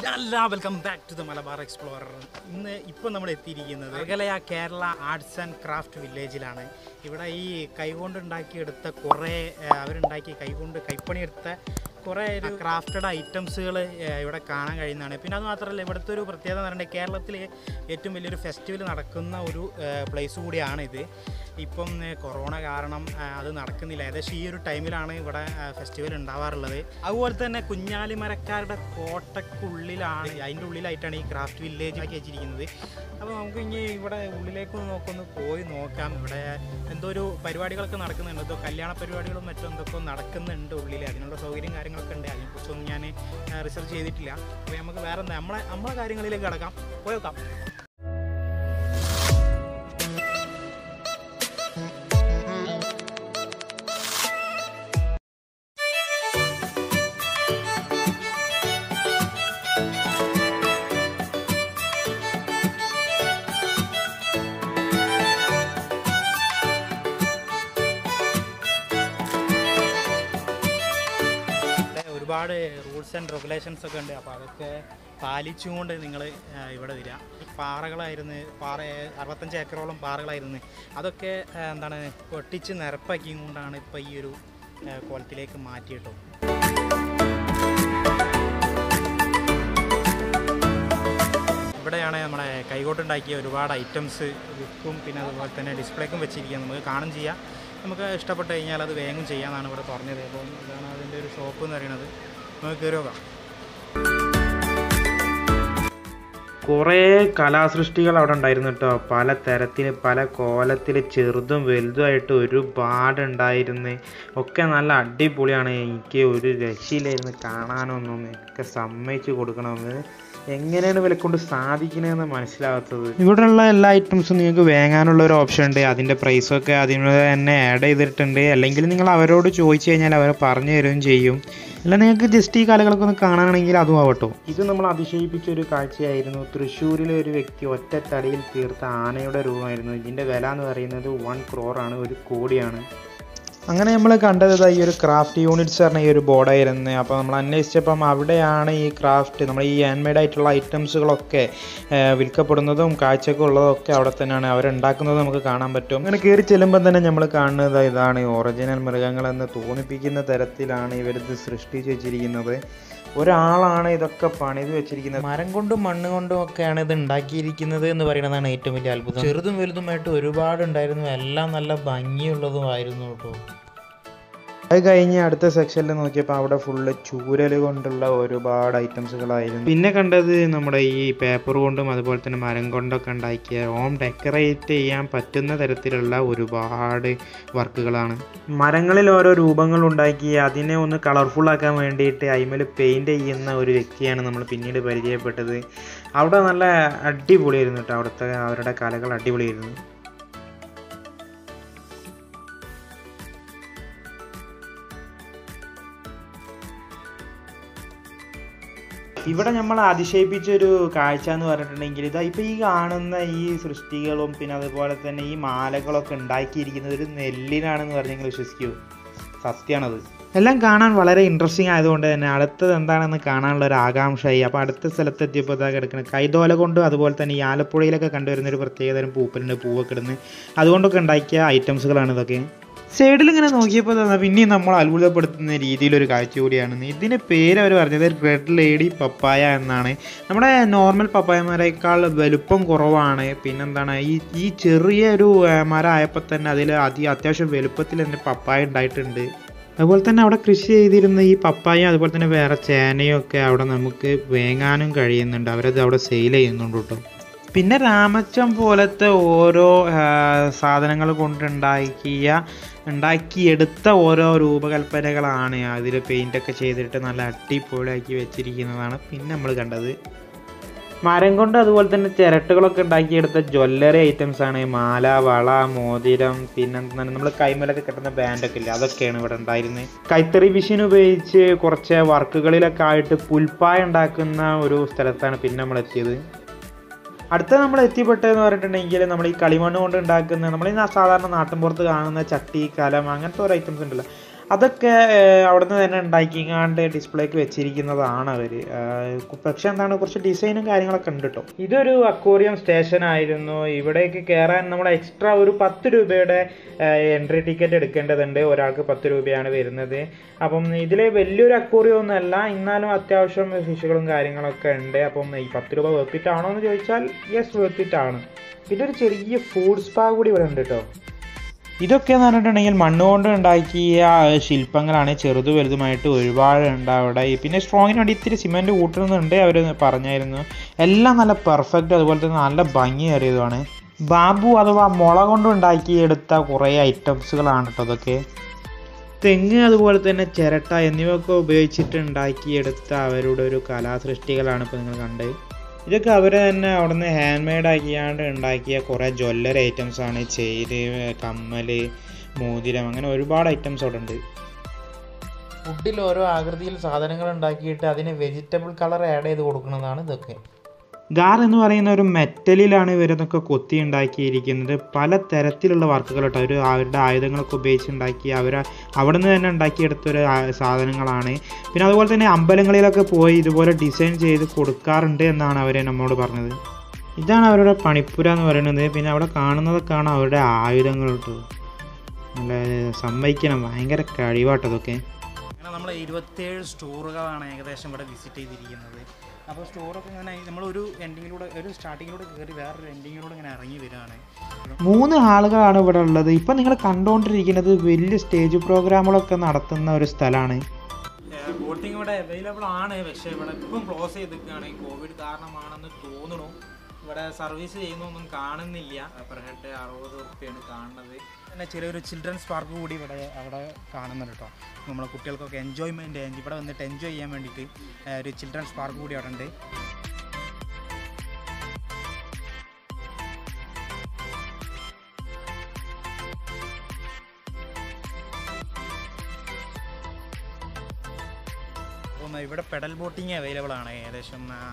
അല്ല welcome back to the Malabar explorer ഇന്ന് ഇപ്പോൾ നമ്മൾ എത്തിയിരിക്കുന്നത് മേഘലയ കേരള ആർട്സ് ആൻഡ് ക്രാഫ്റ്റ് വില്ലേജിലാണ് ഇവിടെ ഈ കൈകൊണ്ട് ഉണ്ടാക്കിയെടുത്ത കുറേ ആ, അവരുണ്ടാക്കി കൈകൊണ്ട് കൈപ്പണിയെടുത്ത കുറേ ഒരു ക്രാഫ്റ്റഡ് ഐറ്റംസുകൾ ഇവിടെ കാണാൻ കഴിയുന്നതാണ് പിന്നെ അത് മാത്രമല്ല ഇവിടുത്തെ ഒരു പ്രത്യേകത എന്ന് പറയുന്നത് കേരളത്തിലെ ഏറ്റവും വലിയൊരു ഫെസ്റ്റിവൽ നടക്കുന്ന ഒരു പ്ലേസ് കൂടിയാണ് ഇത് ഇപ്പം ഏ, കൊറോണ കാരണം ആ, അത് നടക്കുന്നില്ല ഏകദേശം ഈ ഒരു ടൈമിലാണ് ഇവിടെ ഫെസ്റ്റിവൽ ഉണ്ടാവാറുള്ളത് അതുപോലെ തന്നെ കുഞ്ഞാലിമരക്കാരുടെ കോട്ടക്കുള്ളിലാണ് അതിൻ്റെ ഉള്ളിലായിട്ടാണ് ഈ ക്രാഫ്റ്റ് വില്ലേജ് ആക്കി വെച്ചിരിക്കുന്നത് അപ്പോൾ നമുക്ക് ഇനി ഇവിടെ ഉള്ളിലേക്ക് ഒന്ന് നോക്കൊന്ന് പോയി നോക്കാം ഇവിടെ എന്തോ ഒരു പരിപാടികളൊക്കെ നടക്കുന്നുണ്ട് എന്തോ കല്യാണ പരിപാടികളും മറ്റും എന്തൊക്കെ നടക്കുന്നുണ്ട് ഉള്ളിൽ അതിനുള്ള സൗകര്യം കാര്യങ്ങളൊക്കെ ഉണ്ട് അതിനെക്കുറിച്ചൊന്നും ഞാൻ റിസർച്ച് ചെയ്തിട്ടില്ല അപ്പോൾ നമുക്ക് വേറെ എന്താ നമ്മളെ നമ്മളെ കാര്യങ്ങളിലേക്ക് കിടക്കാം പോയേക്കാം ഇവിടെ ഒരുപാട് റൂൾസ് ആൻഡ് റെഗുലേഷൻസ് ഒക്കെ ഉണ്ട് അപ്പോൾ അതൊക്കെ പാലിച്ചുകൊണ്ട് നിങ്ങൾ ഇവിടെ വരിക ഈ പാറകളായിരുന്നു പാറ അറുപത്തഞ്ച് ഏക്കറോളം പാറകളായിരുന്നു അതൊക്കെ ആ, എന്താണ് പൊട്ടിച്ച് നിരപ്പാക്കി കൊണ്ടാണ് ഇപ്പോൾ ഈ ഒരു ആ, കോലത്തിലേക്ക് മാറ്റിയിട്ടോ ഇവിടെയാണ് നമ്മുടെ കൈകൊണ്ടുണ്ടാക്കിയ ഒരുപാട് ഐറ്റംസ് വിൽക്കും പിന്നെ അതുപോലെ തന്നെ ഡിസ്പ്ലേക്കും വെച്ചിരിക്കുക നമുക്ക് കാണും ചെയ്യാം നമുക്ക് ഇഷ്ടപ്പെട്ട് കഴിഞ്ഞാൽ അത് വേഗം ചെയ്യാമെന്നാണ് ഇവിടെ പറഞ്ഞത് അപ്പം ഇതാണ് അതിൻ്റെ ഒരു ഷോപ്പ് എന്ന് പറയുന്നത് നമുക്ക് കയറി നോക്കാം കുറേ കലാസൃഷ്ടികൾ അവിടെ ഉണ്ടായിരുന്നു കേട്ടോ പല തരത്തിൽ പല കോലത്തിൽ ചെറുതും വലുതുമായിട്ട് ഒരുപാട് ഉണ്ടായിരുന്നു ഒക്കെ നല്ല അടിപൊളിയാണ് എനിക്ക് ഒരു രക്ഷയില്ലായിരുന്നു കാണാനൊന്നും ഒക്കെ സമ്മതിച്ച് കൊടുക്കണമെന്ന് എങ്ങനെയാണ് ഇവരെ കൊണ്ട് സാധിക്കണതെന്ന് മനസ്സിലാവാത്തത് ഇവിടെയുള്ള എല്ലാ ഐറ്റംസും നിങ്ങൾക്ക് വാങ്ങാനുള്ള ഒരു ഓപ്ഷൻ ഉണ്ട് അതിൻ്റെ പ്രൈസൊക്കെ അതിനോട് തന്നെ ആഡ് ചെയ്തിട്ടുണ്ട് അല്ലെങ്കിൽ നിങ്ങൾ അവരോട് ചോദിച്ചു കഴിഞ്ഞാൽ അവർ പറഞ്ഞു തരുകയും ചെയ്യും അല്ല നിങ്ങൾക്ക് ജസ്റ്റ് ഈ കലകളൊക്കെ ഒന്ന് കാണാനാണെങ്കിൽ അതും ആവട്ടോ ഇത് നമ്മൾ അതിശയിപ്പിച്ച ഒരു കാഴ്ചയായിരുന്നു തൃശ്ശൂരിലെ ഒരു വ്യക്തി ഒറ്റത്തടിയിൽ തീർത്ത ആനയുടെ രൂപമായിരുന്നു ഇതിൻ്റെ വില എന്ന് പറയുന്നത് വൺ ക്രോറാണ് ഒരു കോടിയാണ് അങ്ങനെ നമ്മൾ കണ്ടത് ഇതാ ഈ ഒരു ക്രാഫ്റ്റ് യൂണിറ്റ്സ് പറഞ്ഞ ഈ ഒരു ബോർഡായിരുന്നു അപ്പോൾ നമ്മൾ അന്വേഷിച്ചപ്പം അവിടെയാണ് ഈ ക്രാഫ്റ്റ് നമ്മൾ ഈ ഹാൻഡ് മെയ്ഡ് ആയിട്ടുള്ള ഐറ്റംസുകളൊക്കെ ഏഹ്, വിൽക്കപ്പെടുന്നതും കാഴ്ചയൊക്കെ ഉള്ളതൊക്കെ അവിടെ തന്നെയാണ് അവരുണ്ടാക്കുന്നത് നമുക്ക് കാണാൻ പറ്റും അങ്ങനെ കയറി ചെല്ലുമ്പോൾ തന്നെ നമ്മൾ കാണുന്നത് ഇതാണ് ഒറിജിനൽ മൃഗങ്ങളെന്ന് തോന്നിപ്പിക്കുന്ന തരത്തിലാണ് ഇവരിത് സൃഷ്ടിച്ച് വെച്ചിരിക്കുന്നത് ഒരാളാണ് ഇതൊക്കെ പണിത് വെച്ചിരിക്കുന്നത് മരം കൊണ്ടും മണ്ണ് കൊണ്ടും ഒക്കെയാണ് ഇത് ഉണ്ടാക്കിയിരിക്കുന്നത് എന്ന് പറയുന്നതാണ് ഏറ്റവും വലിയ അത്ഭുതം ചെറുതും വലുതുമായിട്ട് ഒരുപാട് ഉണ്ടായിരുന്നു എല്ലാം നല്ല ഭംഗിയുള്ളതുമായിരുന്നു കേട്ടോ അത് കഴിഞ്ഞ് അടുത്ത സെക്ഷനിൽ നോക്കിയപ്പോൾ അവിടെ ഫുള്ള് ചൂരൽ കൊണ്ടുള്ള ഒരുപാട് ഐറ്റംസുകളായിരുന്നു പിന്നെ കണ്ടത് നമ്മുടെ ഈ പേപ്പർ കൊണ്ടും അതുപോലെ തന്നെ മരം കൊണ്ടൊക്കെ ഉണ്ടാക്കിയ ഹോം ഡെക്കറേറ്റ് ചെയ്യാൻ പറ്റുന്ന തരത്തിലുള്ള ഒരുപാട് വർക്കുകളാണ് മരങ്ങളിൽ ഓരോ രൂപങ്ങൾ ഉണ്ടാക്കി അതിനെ ഒന്ന് കളർഫുൾ ആക്കാൻ വേണ്ടിയിട്ട് അയിമൽ പെയിൻറ് ചെയ്യുന്ന ഒരു വ്യക്തിയാണ് നമ്മൾ പിന്നീട് പരിചയപ്പെട്ടത് അവിടെ നല്ല അടിപൊളിയായിരുന്നു കേട്ടോ അവിടുത്തെ അവരുടെ കലകൾ അടിപൊളിയായിരുന്നു ഇവിടെ നമ്മൾ അതിശയിപ്പിച്ച ഒരു കാഴ്ച എന്ന് പറഞ്ഞിട്ടുണ്ടെങ്കിൽ ഇതാ ഇപ്പൊ ഈ കാണുന്ന ഈ സൃഷ്ടികളും പിന്നെ അതുപോലെ തന്നെ ഈ മാലകളൊക്കെ ഉണ്ടാക്കിയിരിക്കുന്നത് ഒരു നെല്ലിനാണെന്ന് പറഞ്ഞെങ്കിൽ വിശ്വസിക്കൂ സത്യമാണത് എല്ലാം കാണാൻ വളരെ ഇൻട്രസ്റ്റിംഗ് ആയതുകൊണ്ട് തന്നെ അടുത്തത് എന്താണെന്ന് കാണാനുള്ള ഒരു ആകാംക്ഷയായി അപ്പോൾ അടുത്ത സ്ഥലത്ത് എത്തിയപ്പോൾ ഇതാ കിടക്കുന്നത് കൈതോല കൊണ്ടും അതുപോലെ തന്നെ ഈ ആലപ്പുഴയിലൊക്കെ കണ്ടുവരുന്ന ഒരു പ്രത്യേകതരം പൂപ്പലുണ്ട് പൂവൊക്കെ ഇടുന്നത് അതുകൊണ്ടൊക്കെ ഉണ്ടാക്കിയ ഐറ്റംസുകളാണ് ഇതൊക്കെ സൈഡിൽ ഇങ്ങനെ നോക്കിയപ്പോൾ തന്നെ പിന്നെയും നമ്മൾ അത്ഭുതപ്പെടുത്തുന്ന രീതിയിലൊരു കാഴ്ച കൂടിയാണ് ഇതിൻ്റെ പേര് അവർ പറഞ്ഞത് റെഡ് ലേഡി പപ്പായ എന്നാണ് നമ്മുടെ നോർമൽ പപ്പായമാരേക്കാൾ വലുപ്പം കുറവാണ് പിന്നെന്താണ് ഈ ഈ ചെറിയൊരു ആ, മരം ആയപ്പോൾ തന്നെ അതിൽ അതി അത്യാവശ്യം വലുപ്പത്തിൽ തന്നെ പപ്പായ ഉണ്ടായിട്ടുണ്ട് അതുപോലെ തന്നെ അവിടെ കൃഷി ചെയ്തിരുന്ന ഈ പപ്പായ അതുപോലെ തന്നെ വേറെ ചേനയും ഒക്കെ അവിടെ നമുക്ക് വേങ്ങാനും കഴിയുന്നുണ്ട് അവരത് അവിടെ സെയിൽ ചെയ്യുന്നുണ്ട് കേട്ടോ പിന്നെ രാമച്ചം പോലത്തെ ഓരോ സാധനങ്ങൾ കൊണ്ടുണ്ടാക്കിയ ഉണ്ടാക്കിയെടുത്ത ഓരോ രൂപകൽപ്പനകളാണ് അതിൽ പെയിൻ്റൊക്കെ ചെയ്തിട്ട് നല്ല അടിപൊളിയാക്കി വെച്ചിരിക്കുന്നതാണ് പിന്നെ നമ്മൾ കണ്ടത് മരം കൊണ്ട് അതുപോലെ തന്നെ ചിരട്ടുകളൊക്കെ ഉണ്ടാക്കിയെടുത്ത ജ്വല്ലറി ഐറ്റംസ് ആണ് മാല വള മോതിരം പിന്നെ എന്താണ് നമ്മൾ കൈമലൊക്കെ കിട്ടുന്ന ബാൻഡൊക്കെ ഇല്ലേ അതൊക്കെയാണ് ഇവിടെ ഉണ്ടായിരുന്നത് കൈത്തറി മെഷീൻ ഉപയോഗിച്ച് കുറച്ച് വർക്കുകളിലൊക്കെ ആയിട്ട് പുൽപ്പായ ഉണ്ടാക്കുന്ന ഒരു സ്ഥലത്താണ് പിന്നെ നമ്മൾ എത്തിയത് അടുത്ത നമ്മൾ എത്തിപ്പെട്ടതെന്ന് പറഞ്ഞിട്ടുണ്ടെങ്കിൽ നമ്മൾ ഈ കളിമണ്ണ് കൊണ്ട് ഉണ്ടാക്കുന്ന നമ്മൾ ഈ സാധാരണ നാട്ടിൻപുറത്ത് കാണുന്ന ചട്ടി കലം അങ്ങനത്തെ ഓരോ ഐറ്റംസ് ഉണ്ടല്ലോ അതൊക്കെ ഏഹ്, അവിടുന്ന് തന്നെ ഉണ്ടാക്കിങ്ങാണ്ട് ഡിസ്പ്ലേക്ക് വെച്ചിരിക്കുന്നതാണ് അവർ പക്ഷെ എന്താണ് കുറച്ച് ഡിസൈനും കാര്യങ്ങളൊക്കെ ഉണ്ട് കേട്ടോ ഇതൊരു അക്വേറിയം സ്റ്റേഷൻ ആയിരുന്നു ഇവിടേക്ക് കയറാൻ നമ്മൾ എക്സ്ട്രാ ഒരു പത്ത് രൂപയുടെ എൻട്രി ടിക്കറ്റ് എടുക്കേണ്ടതുണ്ട് ഒരാൾക്ക് പത്ത് രൂപയാണ് വരുന്നത് അപ്പം ഇതിൽ വലിയൊരു അക്വേറിയം ഒന്നുമല്ല എന്നാലും അത്യാവശ്യം ഫിഷുകളും കാര്യങ്ങളൊക്കെ ഉണ്ട് അപ്പം ഈ പത്ത് രൂപ വെർത്തിട്ടാണോ എന്ന് ചോദിച്ചാൽ യെസ് വെർത്തിട്ടാണ് പിന്നെ ഒരു ചെറിയ ഫുഡ് സ്പാ കൂടി ഇവിടെ ഉണ്ട് കേട്ടോ ഇതൊക്കെ എന്ന് പറഞ്ഞിട്ടുണ്ടെങ്കിൽ മണ്ണ് കൊണ്ട് ഉണ്ടാക്കിയ ശില്പങ്ങളാണ് ചെറുതും വലുതുമായിട്ട് ഒരുപാട് ഉണ്ട് അവിടെ പിന്നെ സ്ട്രോങ്ങിന് വേണ്ടി ഇത്തിരി സിമെൻറ്റ് കൂട്ടുന്നുണ്ട് അവർ പറഞ്ഞായിരുന്നു എല്ലാം നല്ല പെർഫെക്റ്റ് അതുപോലെ തന്നെ നല്ല ഭംഗിയേറിയതുമാണ് ബാമ്പു അഥവാ മുള കൊണ്ട് ഉണ്ടാക്കിയെടുത്ത കുറേ ഐറ്റംസുകളാണ് കേട്ടോ അതൊക്കെ തെങ്ങ് അതുപോലെ തന്നെ ചിരട്ട എന്നിവയൊക്കെ ഉപയോഗിച്ചിട്ട് ഉണ്ടാക്കിയെടുത്ത അവരുടെ ഒരു കലാസൃഷ്ടികളാണ് ഇപ്പോൾ നിങ്ങൾ കണ്ടത് ഇതൊക്കെ അവർ തന്നെ അവിടുന്ന് ഹാൻഡ് മെയ്ഡ് ആക്കിയാണ്ട് ഉണ്ടാക്കിയ കുറേ ജ്വല്ലറി ഐറ്റംസ് ആണ് ചെയിന് കമ്മല് മോതിരം അങ്ങനെ ഒരുപാട് ഐറ്റംസ് അവിടെ ഉണ്ട് ഫുഡിൽ ഓരോ ആകൃതിയിൽ സാധനങ്ങൾ ഉണ്ടാക്കിയിട്ട് അതിന് വെജിറ്റബിൾ കളർ ആഡ് ചെയ്ത് കൊടുക്കുന്നതാണ് ഇതൊക്കെ ഗാർ എന്ന് പറയുന്ന ഒരു മെറ്റലിലാണ് ഇവരതൊക്കെ കൊത്തി ഉണ്ടാക്കിയിരിക്കുന്നത് പല തരത്തിലുള്ള വർക്കുകൾ കേട്ടോ അവർ അവരുടെ ആയുധങ്ങളൊക്കെ ഉപയോഗിച്ച് ഉണ്ടാക്കി അവർ അവിടെ നിന്ന് തന്നെ ഉണ്ടാക്കിയെടുത്ത ഒരു ആ- സാധനങ്ങളാണ് പിന്നെ അതുപോലെ തന്നെ അമ്പലങ്ങളിലൊക്കെ പോയി ഇതുപോലെ ഡിസൈൻ ചെയ്ത് കൊടുക്കാറുണ്ട് എന്നാണ് അവർ നമ്മോട് പറഞ്ഞത് ഇതാണ് അവരുടെ പണിപ്പുര എന്ന് പറയുന്നത് പിന്നെ അവിടെ കാണുന്നതൊക്കെയാണ് അവരുടെ ആയുധങ്ങൾ കേട്ടോ നല്ല സമ്മതിക്കണം ഭയങ്കര കഴിവാട്ടോ അതൊക്കെ അങ്ങനെ നമ്മൾ ഇരുപത്തേഴ് സ്റ്റോറുകളാണ് ഏകദേശം ഇവിടെ വിസിറ്റ് ചെയ്തിരിക്കുന്നത് അപ്പോൾ സ്റ്റോറൊക്കെ ഇങ്ങനെ നമ്മളൊരു എൻഡിങ്ങിലൂടെ ഒരു സ്റ്റാർട്ടിങ്ങിലൂടെ കയറി വേറൊരു എൻഡിങ്ങിലൂടെ ഇങ്ങനെ ഇറങ്ങി വരികയാണ് മൂന്ന് ആളുകളാണ് ഇവിടെ ഉള്ളത് ഇപ്പം നിങ്ങൾ കണ്ടുകൊണ്ടിരിക്കുന്നത് വലിയ സ്റ്റേജ് പ്രോഗ്രാമുകളൊക്കെ നടത്തുന്ന ഒരു സ്ഥലമാണ് ബോട്ടിംഗ് ഇവിടെ അവൈലബിൾ ആണ് പക്ഷേ ഇവിടെ ഇപ്പം ക്ലോസ് ചെയ്തിരിക്കുകയാണ് കോവിഡ് കാരണമാണെന്ന് തോന്നുന്നു ഇവിടെ സർവീസ് ചെയ്യുന്നൊന്നും കാണുന്നില്ല പെർ ഹെഡ് അറുപത് റുപ്യാണ് കാണുന്നത് പിന്നെ ചെറിയൊരു ചിൽഡ്രൻസ് പാർക്ക് കൂടി ഇവിടെ അവിടെ കാണുന്നുണ്ട് കേട്ടോ നമ്മളെ കുട്ടികൾക്കൊക്കെ എൻജോയ്മെൻറ്റ് ഇവിടെ വന്നിട്ട് എൻജോയ് ചെയ്യാൻ വേണ്ടിയിട്ട് ഏഹ്, ഒരു ചിൽഡ്രൻസ് പാർക്ക് കൂടി അവിടെ ഉണ്ട് അപ്പോൾ ഇവിടെ പെഡൽ ബോട്ടിങ് അവൈലബിൾ ആണ് ഏകദേശം ആ,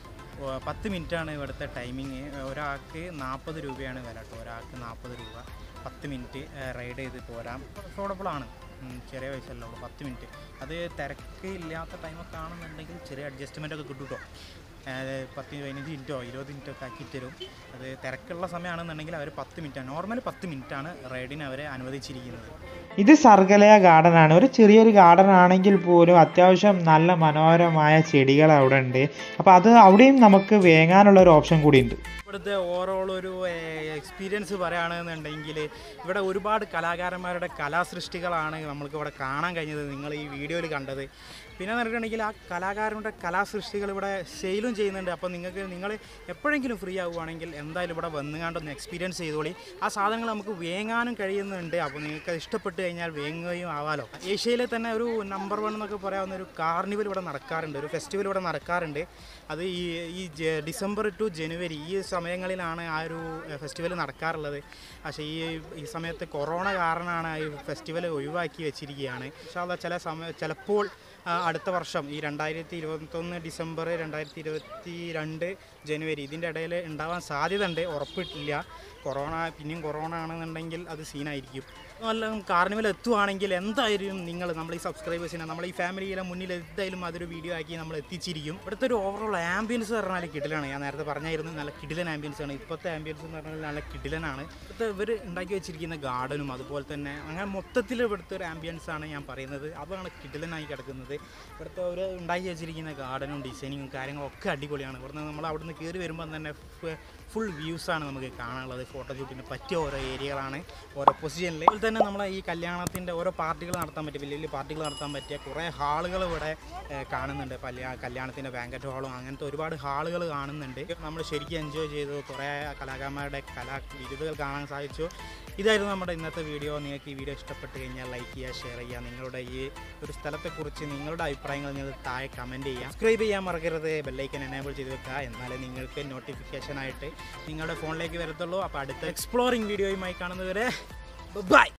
ഓ, പത്ത് മിനിറ്റാണ് ഇവിടുത്തെ ടൈമിങ് ഒരാൾക്ക് നാൽപ്പത് രൂപയാണ് വില കേട്ടോ ഒരാൾക്ക് നാൽപ്പത് രൂപ പത്ത് മിനിറ്റ് റൈഡ് ചെയ്ത് പോരാം അഫോർഡബിൾ ആണ് ഉം, ചെറിയ പൈസയല്ലേ ഉള്ളൂ പത്ത് മിനിറ്റ് അത് തിരക്ക് ഇല്ലാത്ത ടൈമൊക്കെ ആണെന്നുണ്ടെങ്കിൽ ചെറിയ അഡ്ജസ്റ്റ്മെൻ്റ് ഒക്കെ കിട്ടും കേട്ടോ അതായത് പത്ത് പതിനഞ്ച് മിനിറ്റോ ഇരുപത് മിനിറ്റോ ഒക്കെ ആക്കി തരും അത് തിരക്കുള്ള സമയമാണെന്നുണ്ടെങ്കിൽ അവർ പത്ത് മിനിറ്റാണ് നോർമൽ പത്ത് മിനിറ്റാണ് റൈഡിന് അവരെ അനുവദിച്ചിരിക്കുന്നത് ഇത് സർഗലയ ഗാർഡൻ ആണ് ഒരു ചെറിയൊരു ഗാർഡൻ ആണെങ്കിൽ പോലും അത്യാവശ്യം നല്ല മനോഹരമായ ചെടികൾ അവിടെ ഉണ്ട് അപ്പോൾ അത് അവിടെയും നമുക്ക് വേങ്ങാനുള്ള ഒരു ഓപ്ഷൻ കൂടി ഉണ്ട് ഇവിടുത്തെ ഓവറോൾ ഒരു എക്സ്പീരിയൻസ് പറയുകയാണെന്നുണ്ടെങ്കിൽ ഇവിടെ ഒരുപാട് കലാകാരന്മാരുടെ കലാസൃഷ്ടികളാണ് നമ്മൾക്ക് ഇവിടെ കാണാൻ കഴിഞ്ഞത് നിങ്ങൾ ഈ വീഡിയോയിൽ കണ്ടത് പിന്നെ എന്ന് പറഞ്ഞിട്ടുണ്ടെങ്കിൽ ആ കലാകാരൻ്റെ കലാസൃഷ്ടികൾ ഇവിടെ സെയിലും ചെയ്യുന്നുണ്ട് അപ്പോൾ നിങ്ങൾക്ക് നിങ്ങൾ എപ്പോഴെങ്കിലും ഫ്രീ ആവുകയാണെങ്കിൽ എന്തായാലും ഇവിടെ വന്നുകാണ്ടൊന്ന് എക്സ്പീരിയൻസ് ചെയ്തോളി ആ സാധനങ്ങൾ നമുക്ക് വേങ്ങാനും കഴിയുന്നുണ്ട് അപ്പോൾ നിങ്ങൾക്ക് അത് ഇഷ്ടപ്പെട്ട് കഴിഞ്ഞാൽ വേങ്ങുകയും ആവാലോ ഏഷ്യയിലെ തന്നെ ഒരു നമ്പർ വൺ എന്നൊക്കെ പറയാവുന്ന ഒരു കാർണിവൽ ഇവിടെ നടക്കാറുണ്ട് ഒരു ഫെസ്റ്റിവൽ ഇവിടെ നടക്കാറുണ്ട് അത് ഈ ഈ ജ- ഡിസംബർ ടു ജനുവരി ഈ സമയങ്ങളിലാണ് ആ ഒരു ഫെസ്റ്റിവൽ നടക്കാറുള്ളത് പക്ഷേ ഈ ഈ സമയത്ത് കൊറോണ കാരണമാണ് ഈ ഫെസ്റ്റിവൽ ഒഴിവാക്കി വെച്ചിരിക്കുകയാണ് പക്ഷേ അത് ചില സമയ ചിലപ്പോൾ ആ, അടുത്ത വർഷം ഈ രണ്ടായിരത്തി ഇരുപത്തൊന്ന് ഡിസംബർ രണ്ടായിരത്തി ഇരുപത്തി രണ്ട് ജനുവരി ഇതിൻ്റെ ഇടയിൽ ഉണ്ടാവാൻ സാധ്യതയുണ്ട് ഉറപ്പിട്ടില്ല കൊറോണ പിന്നെയും കൊറോണ ആണെന്നുണ്ടെങ്കിൽ അത് സീനായിരിക്കും നല്ല കാർണിവൽ എത്തുവാണെങ്കിൽ എന്തായാലും നിങ്ങൾ നമ്മൾ ഈ സബ്സ്ക്രൈബേഴ്സിനെ നമ്മൾ ഈ ഫാമിലിയിലെ മുന്നിൽ എന്തായാലും അതൊരു വീഡിയോ ആക്കി നമ്മൾ എത്തിച്ചിരിക്കും ഇവിടുത്തെ ഒരു ഓവറോൾ ആംബിയൻസ് പറഞ്ഞാൽ കിടിലാണ് ഞാൻ നേരത്തെ പറഞ്ഞായിരുന്നു നല്ല കിടിലൻ ആംബിയൻസ് ആണ് ഇപ്പോഴത്തെ ആംബിയൻസ് എന്ന് പറഞ്ഞാൽ നല്ല കിടിലനാണ് ഇവിടുത്തെ ഇവർ ഉണ്ടാക്കി വെച്ചിരിക്കുന്ന ഗാർഡനും അതുപോലെ തന്നെ അങ്ങനെ മൊത്തത്തിൽ ഇവിടുത്തെ ഒരു ആംബിയൻസ് ആണ് ഞാൻ പറയുന്നത് അതാണ് കിടിലനായി കിടക്കുന്നത് ഇവിടുത്തെ ഒരു ഉണ്ടാക്കി വെച്ചിരിക്കുന്ന ഗാർഡനും ഡിസൈനിങ്ങും കാര്യങ്ങളും ഒക്കെ അടിപൊളിയാണ് ഇവിടുന്ന് നമ്മൾ അവിടുന്ന് കയറി വരുമ്പോൾ തന്നെ ഫുൾ വ്യൂസാണ് നമുക്ക് കാണാനുള്ളത് ഫോട്ടോഷൂട്ടിന് പറ്റിയ ഓരോ ഏരിയകളാണ് ഓരോ പൊസിഷനിൽ അതുപോലെ തന്നെ നമ്മളെ ഈ കല്യാണത്തിൻ്റെ ഓരോ പാർട്ടികൾ നടത്താൻ പറ്റിയ വലിയ വലിയ പാർട്ടികൾ നടത്താൻ പറ്റിയ കുറേ ഹാളുകൾ ഇവിടെ ഏഹ്, കാണുന്നുണ്ട് കല്യാ കല്യാണത്തിൻ്റെ ബാങ്കറ്റ് ഹാളും അങ്ങനത്തെ ഒരുപാട് ഹാളുകൾ കാണുന്നുണ്ട് നമ്മൾ ശരിക്കും എൻജോയ് ചെയ്തു കുറേ കലാകാരന്മാരുടെ കലാ വിരുതുകൾ കാണാൻ സാധിച്ചു ഇതായിരുന്നു നമ്മുടെ ഇന്നത്തെ വീഡിയോ നിങ്ങൾക്ക് ഈ വീഡിയോ ഇഷ്ടപ്പെട്ട് കഴിഞ്ഞാൽ ലൈക്ക് ചെയ്യുക ഷെയർ ചെയ്യുക നിങ്ങളുടെ ഈ ഒരു സ്ഥലത്തെക്കുറിച്ച് നിങ്ങളുടെ അഭിപ്രായങ്ങൾ നിങ്ങൾ താഴെ കമൻറ്റ് ചെയ്യുക സബ്സ്ക്രൈബ് ചെയ്യാൻ മറക്കരുത് ബെല്ലൈക്കൻ എനേബിൾ ചെയ്ത് വെക്കുക എന്നാലേ നിങ്ങൾക്ക് നോട്ടിഫിക്കേഷൻ ആയിട്ട് നിങ്ങളുടെ ഫോണിലേക്ക് വരത്തുള്ളൂ അപ്പോൾ അടുത്ത എക്സ്പ്ലോറിംഗ് വീഡിയോയുമായി കാണുന്നവരെ ബൈ